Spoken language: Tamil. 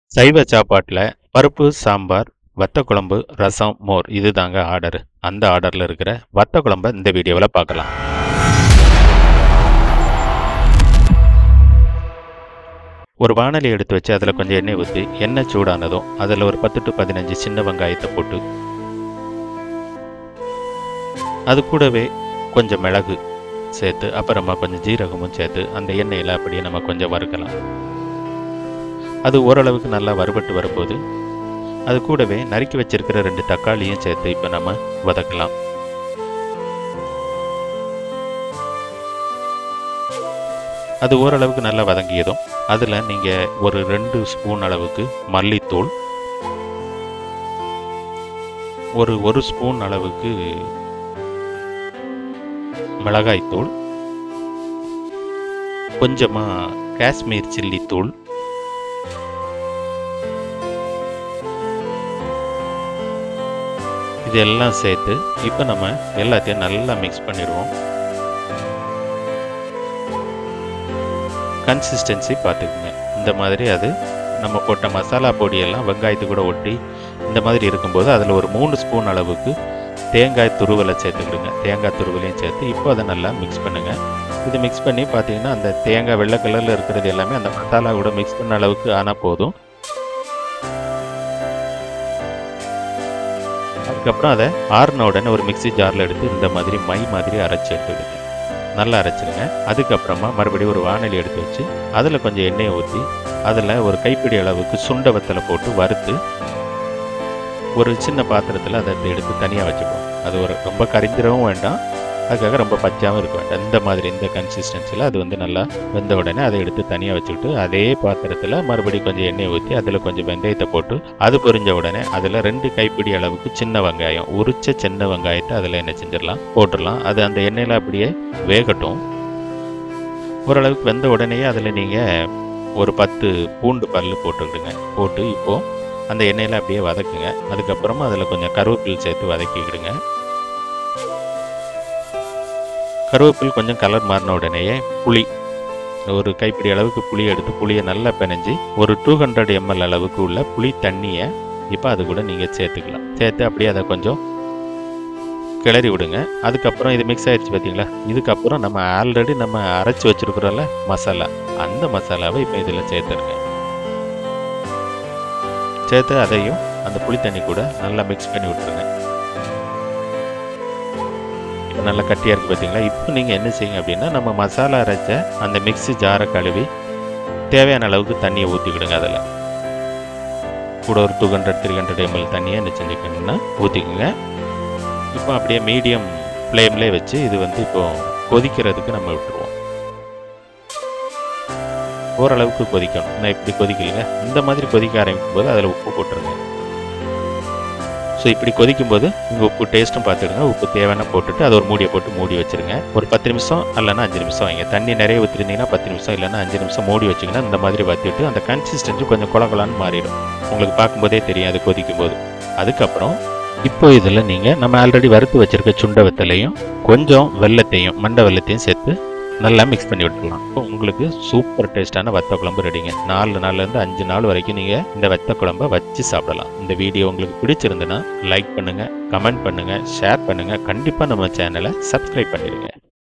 சைவ சாப்பாட்டில் பருப்பு சாம்பார் வத்த குழம்பு ரசம் மோர் இது தாங்க ஆர்டர் அந்த ஆர்டரில் இருக்கிற வத்த குழம்ப இந்த வீடியோவில் பார்க்கலாம் ஒரு வாணலி எடுத்து வச்சு அதில் கொஞ்சம் எண்ணெய் ஊற்றி எண்ணெய் சூடானதும் அதில் ஒரு பத்து டு பதினஞ்சு சின்ன வெங்காயத்தை போட்டு அது கூடவே கொஞ்சம் மிளகு சேர்த்து அப்புறமா கொஞ்சம் ஜீரகமும் சேர்த்து அந்த எண்ணெயில் அப்படியே நம்ம கொஞ்சம் வறுக்கலாம் அது ஓரளவுக்கு நல்லா வறுபட்டு வரும்போது அது கூடவே நறுக்கி வச்சிருக்கிற ரெண்டு தக்காளியும் சேர்த்து இப்போ நம்ம வதக்கலாம் அது ஓரளவுக்கு நல்லா வதங்கியதும் அதில் நீங்கள் ஒரு ரெண்டு ஸ்பூன் அளவுக்கு மல்லித்தூள் ஒரு ஒரு ஸ்பூன் அளவுக்கு மிளகாய்த்தூள் கொஞ்சமாக காஷ்மீர் சில்லி தூள் இதெல்லாம் சேர்த்து இப்போ நம்ம எல்லாத்தையும் நல்லா மிக்ஸ் பண்ணிடுவோம் கன்சிஸ்டன்சி பார்த்துக்குங்க இந்த மாதிரி அது நம்ம போட்ட மசாலா பொடியெல்லாம் வெங்காயத்து கூட ஒட்டி இந்த மாதிரி இருக்கும்போது அதில் ஒரு மூணு ஸ்பூன் அளவுக்கு தேங்காய் துருவலை சேர்த்துக்கிடுங்க தேங்காய் துருவலையும் சேர்த்து இப்போ அதை நல்லா மிக்ஸ் பண்ணுங்கள் இது மிக்ஸ் பண்ணி பார்த்தீங்கன்னா அந்த தேங்காய் வெள்ளை கலரில் இருக்கிறது எல்லாமே அந்த மசாலா கூட மிக்ஸ் பண்ண அளவுக்கு ஆனால் போதும் அதுக்கப்புறம் அதை ஆறுன உடனே ஒரு மிக்ஸி ஜாரில் எடுத்து இந்த மாதிரி மை மாதிரி அரைச்சி எடுத்துக்கிடுங்க நல்லா அரைச்சிருங்க அதுக்கப்புறமா மறுபடியும் ஒரு வானொலி எடுத்து வச்சு அதில் கொஞ்சம் எண்ணெயை ஊற்றி அதில் ஒரு கைப்பிடி அளவுக்கு சுண்ட வத்தலை போட்டு வறுத்து ஒரு சின்ன பாத்திரத்தில் அதை எடுத்து தனியாக வச்சுப்போம் அது ஒரு ரொம்ப கரிஞ்சிடவும் வேண்டாம் அதுக்காக ரொம்ப பச்சாகவும் இருக்க வேண்டாம் இந்த மாதிரி இந்த கன்சிஸ்டன்சியில் அது வந்து நல்லா வெந்த உடனே அதை எடுத்து தனியாக வச்சுக்கிட்டு அதே பாத்திரத்தில் மறுபடியும் கொஞ்சம் எண்ணெய் ஊற்றி அதில் கொஞ்சம் வெந்தயத்தை போட்டு அது பொரிஞ்ச உடனே அதில் ரெண்டு கைப்பிடி அளவுக்கு சின்ன வெங்காயம் உரிச்ச சின்ன வெங்காயத்தை அதில் என்ன செஞ்சிடலாம் போட்டுடலாம் அது அந்த எண்ணெயில் அப்படியே வேகட்டும் ஓரளவுக்கு வெந்த உடனேயே அதில் நீங்கள் ஒரு பத்து பூண்டு பல் போட்டுக்கிடுங்க போட்டு இப்போது அந்த எண்ணெயில் அப்படியே வதக்குங்க அதுக்கப்புறமா அதில் கொஞ்சம் கருவேப்பில் சேர்த்து வதக்கிக்கிடுங்க கருவேப்பில் கொஞ்சம் கலர் மாறின உடனேயே புளி ஒரு கைப்பிடி அளவுக்கு புளி எடுத்து புளியை நல்லா பிணைஞ்சி ஒரு டூ ஹண்ட்ரட் எம்எல் அளவுக்கு உள்ள புளி தண்ணியை இப்போ அது கூட நீங்கள் சேர்த்துக்கலாம் சேர்த்து அப்படியே அதை கொஞ்சம் கிளறி விடுங்க அதுக்கப்புறம் இது மிக்ஸ் ஆயிடுச்சு பார்த்தீங்களா இதுக்கப்புறம் நம்ம ஆல்ரெடி நம்ம அரைச்சி வச்சுருக்குறோம்ல மசாலா அந்த மசாலாவை இப்போ இதில் சேர்த்துருங்க சேர்த்து அதையும் அந்த புளி தண்ணி கூட நல்லா மிக்ஸ் பண்ணி விட்டுருங்க இப்போ நல்லா கட்டியாக இருக்குது பார்த்தீங்களா இப்போ நீங்கள் என்ன செய்யுங்க அப்படின்னா நம்ம மசாலா அரைச்ச அந்த மிக்ஸி ஜாரை கழுவி தேவையான அளவுக்கு தண்ணியை ஊற்றிக்கிடுங்க அதில் கூட ஒரு two hundred three hundred ml தண்ணியை என்ன செஞ்சுக்கணும்னா ஊற்றிக்குங்க இப்போ அப்படியே மீடியம் ஃப்ளேம்லேயே வச்சு இது வந்து இப்போ கொதிக்கிறதுக்கு நம்ம விட்டுருவோம் ஓரளவுக்கு கொதிக்கணும் நான் இப்படி கொதிக்கலைங்க இந்த மாதிரி கொதிக்க ஆரம்பிக்கும் போது அதில் உப்பு போட்டுருங்க ஸோ இப்படி கொதிக்கும் போது நீங்கள் உப்பு டேஸ்ட்டும் பார்த்துடுங்க உப்பு தேவையான போட்டுட்டு அதை ஒரு மூடியை போட்டு மூடி வச்சுருங்க ஒரு பத்து நிமிஷம் இல்லைன்னா அஞ்சு நிமிஷம் வைங்க தண்ணி நிறைய ஊற்றிருந்தீங்கன்னா பத்து நிமிஷம் இல்லைன்னா அஞ்சு நிமிஷம் மூடி வச்சிங்கன்னா இந்த மாதிரி வற்றிட்டு அந்த கன்சிஸ்டன்சி கொஞ்சம் குள குளான்னு மாறிடும் உங்களுக்கு பார்க்கும்போதே தெரியும் அது கொதிக்கும் போது அதுக்கப்புறம் இப்போ இதில் நீங்கள் நம்ம ஆல்ரெடி வறுத்து வச்சுருக்க சுண்ட வெத்தலையும் கொஞ்சம் வெள்ளத்தையும் மண்டை வெள்ளத்தையும் சேர்த்து நல்லா மிக்ஸ் பண்ணி விட்டுடலாம் இப்போ உங்களுக்கு சூப்பர் டேஸ்டான வத்த குழம்பு ரெடிங்க நாலு நாள்லேருந்து அஞ்சு நாள் வரைக்கும் நீங்கள் இந்த வத்த குழம்பை வச்சு சாப்பிடலாம் இந்த வீடியோ உங்களுக்கு பிடிச்சிருந்துன்னா லைக் பண்ணுங்கள் கமெண்ட் பண்ணுங்கள் ஷேர் பண்ணுங்கள் கண்டிப்பாக நம்ம சேனலை சப்ஸ்கிரைப் பண்ணிடுங்க